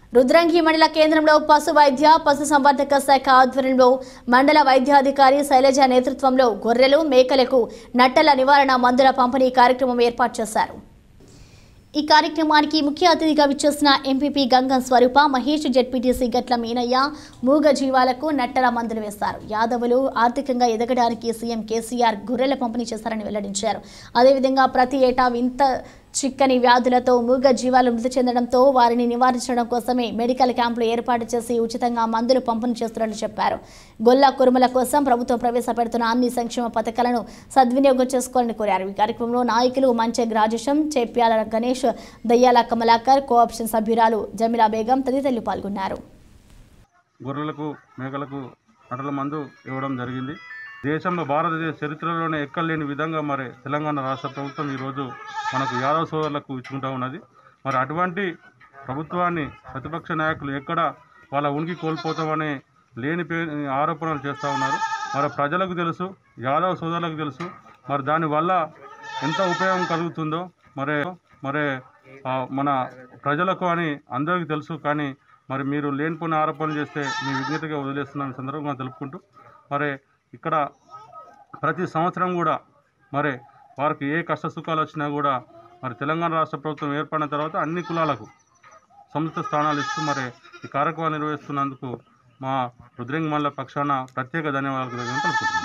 రుద్రంగి మండల కేంద్రంలో పశు వైద్య పశు సంవర్ధక శాఖ ఆధ్వర్యంలో మండల వైద్యాధికారి శైలజ నేతృత్వంలో గొర్రెలు మేకలకు నట్టల నివారణ మందుల పంపిణీ కార్యక్రమం ఏర్పాటు చేశారు ఈ కార్యక్రమానికి ముఖ్య అతిథిగా విచ్చేసిన ఎంపీపీ గంగం స్వరూప మహేష్ జెడ్పీటీసీ గట్ల మీనయ్య మూగ జీవాలకు నట్టల మందులు వేస్తారు యాదవులు ఆర్థికంగా ఎదగడానికి సీఎం కేసీఆర్ గొర్రెల పంపిణీ చేశారని వెల్లడించారు అదేవిధంగా ప్రతి ఏటా వింత చిక్కని వ్యాధులతో మూగ జీవాలు మృతి చెందడంతో వారిని నివారించడం కోసమే మెడికల్ క్యాంపులు ఏర్పాటు చేసి ఉచితంగా మందులు పంపిణీ చేస్తున్నట్లు చెప్పారు గొల్ల కురుమల కోసం ప్రభుత్వం ప్రవేశపెడుతున్న అన్ని సంక్షేమ పథకాలను సద్వినియోగం చేసుకోవాలని కోరారు ఈ కార్యక్రమంలో నాయకులు మంచెగ్ రాజేశం చేప్యాల గణేష్ దయ్యాల కమలాకర్ కోఆప్షన్ సభ్యురాలు జమీలా బేగం తదితరులు పాల్గొన్నారు గొర్రెలకు మేకలకు నటల మందు ఇవ్వడం జరిగింది దేశంలో భారతదేశ చరిత్రలోనే ఎక్కలేని విధంగా మరి తెలంగాణ రాష్ట్ర ప్రభుత్వం ఈరోజు మనకు యాదవ సోదరులకు ఇచ్చుకుంటా ఉన్నది మరి అటువంటి ప్రభుత్వాన్ని ప్రతిపక్ష నాయకులు ఎక్కడ వాళ్ళ ఉనికి కోల్పోతామని లేని పే ఆరోపణలు చేస్తూ ఉన్నారు మరి ప్రజలకు తెలుసు యాదవ సోదరులకు తెలుసు మరి దానివల్ల ఎంత ఉపయోగం కలుగుతుందో మరి మరి ఆ, మన ప్రజలకు అని అందరికీ తెలుసు కానీ మరి మీరు లేనిపోయిన ఆరోపణలు చేస్తే మీ విజ్ఞతగా వదిలేస్తున్నాను సందర్భంగా తెలుపుకుంటూ మరి ఇక్కడ ప్రతి సంవత్సరం కూడా మరి వారికి ఏ కష్ట సుఖాలు వచ్చినా కూడా మరి తెలంగాణ రాష్ట్ర ప్రభుత్వం ఏర్పడిన తర్వాత అన్ని కులాలకు సముచిత స్థానాలు ఇస్తూ మరి ఈ కార్యక్రమాన్ని నిర్వహిస్తున్నందుకు మా రుద్రంగి మండల పక్షాన ప్రత్యేక ధన్యవాదాలు తెలుపుతున్నాను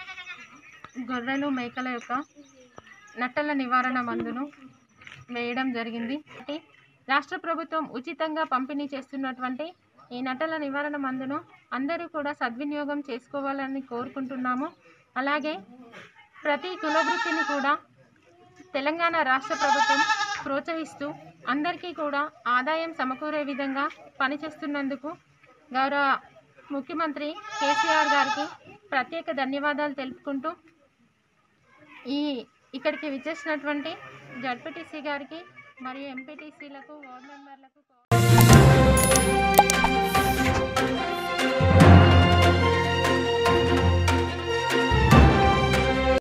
గొర్రెలు మేకల యొక్క నట్టల నివారణ మందును వేయడం జరిగింది ఒకటి, రాష్ట్ర ప్రభుత్వం ఉచితంగా పంపిణీ చేస్తున్నటువంటి ఈ నట్టల నివారణ మందును అందరూ కూడా సద్వినియోగం చేసుకోవాలని కోరుకుంటున్నాము అలాగే ప్రతి కులవృత్తిని కూడా తెలంగాణ రాష్ట్ర ప్రభుత్వం ప్రోత్సహిస్తూ అందరికీ కూడా ఆదాయం సమకూరే విధంగా పనిచేస్తున్నందుకు గౌరవ ముఖ్యమంత్రి కేసీఆర్ గారికి ప్రత్యేక ధన్యవాదాలు తెలుపుకుంటూ ఈ ఇక్కడికి విచ్చేసినటువంటి జడ్పీటీసీ గారికి మరియు ఎంపీటీసీలకు వార్డు మెంబర్లకు